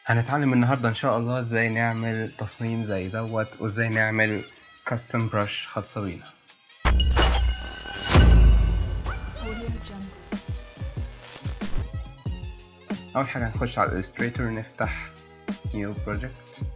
هنتعلم النهاردة إن شاء الله إزاي نعمل تصميم زي دوت وإزاي نعمل كاستم برش خاصة بينا Audio Jungle. أول حاجة هنخش على Illustrator نفتح New Project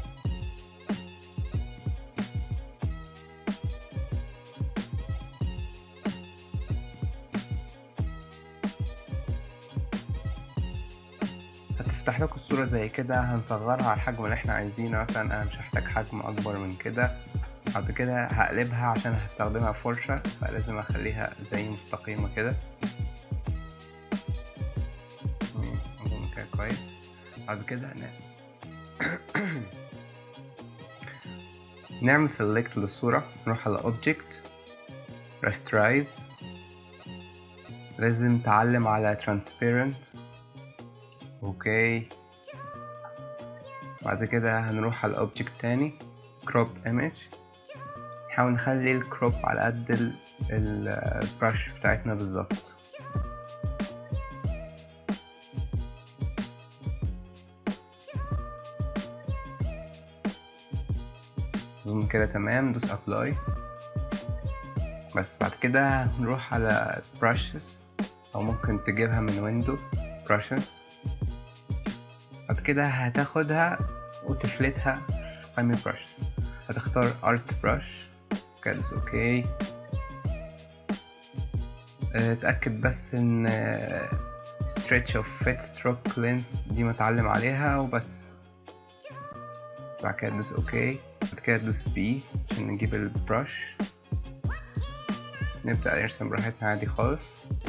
هتفتح لكم الصورة زي كده هنصغرها على الحجم اللي احنا عايزينه مثلا انا مش هحتاج حجم اكبر من كده بعد كده هقلبها عشان هستخدمها فرشة فلازم اخليها زي مستقيمة كده مم، اظن كده كويس بعد كده ن... نعمل select للصورة نروح على object rasterize لازم تعلم على transparent اوكي بعد كده هنروح على الاوبجكت تاني crop image نحاول نخلي الكروب على قد البرش بتاعتنا بالظبط اظن كده تمام دوس ابلاي بس بعد كده هنروح على brushes او ممكن تجيبها من ويندو brushes بعد كده هتاخدها وتفلتها في قائمة brushes هتختار art brush كده اوكي اه، اتأكد بس ان اه، stretch of fit stroke length دي متعلم عليها وبس بعد كده تدوس اوكي بعد كده تدوس بي عشان نجيب البرش نبدأ نرسم براحتنا عادي خالص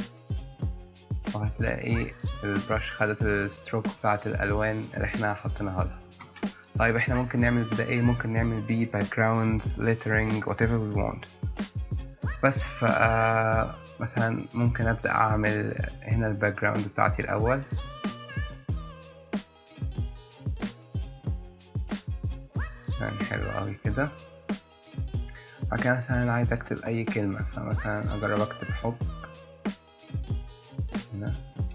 وهتلاقي البرش خدت الستروك بتاعت الألوان اللي احنا حطيناها لها طيب احنا ممكن نعمل بده ايه ممكن نعمل بيه background lettering whatever we want بس ف مثلا ممكن ابدا اعمل هنا الباك جراوند بتاعتي الاول يعني حلو قوي كده بعد كده مثلا انا عايز اكتب اي كلمه فمثلا اجرب اكتب حب هنا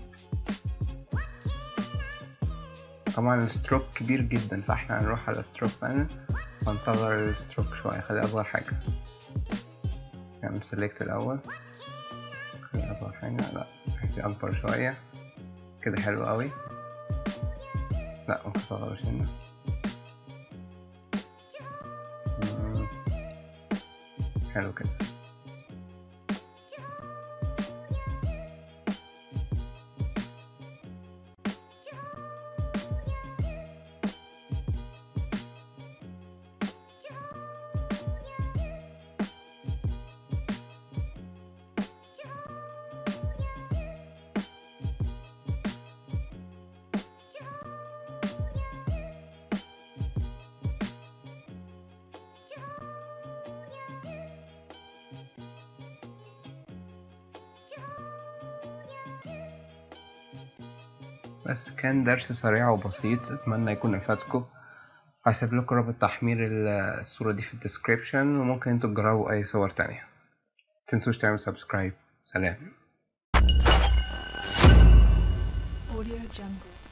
طبعا الستروك كبير جدا فاحنا هنروح على ستروك بانل ونصغر الستروك شوية خليه أصغر حاجة نعمل سيلكت الأول خليه أصغر حاجة لا خليه أكبر شوية كده حلو قوي لا ممكن أصغر هنا مم. حلو كده بس كان درس سريع وبسيط اتمنى يكون افادكم هسيب لكم رابط تحميل ال- الصورة دي في الديسكريبشن وممكن انتوا تجربوا اي صور تانية متنسوش تعملوا سبسكرايب سلام Audio Jungle.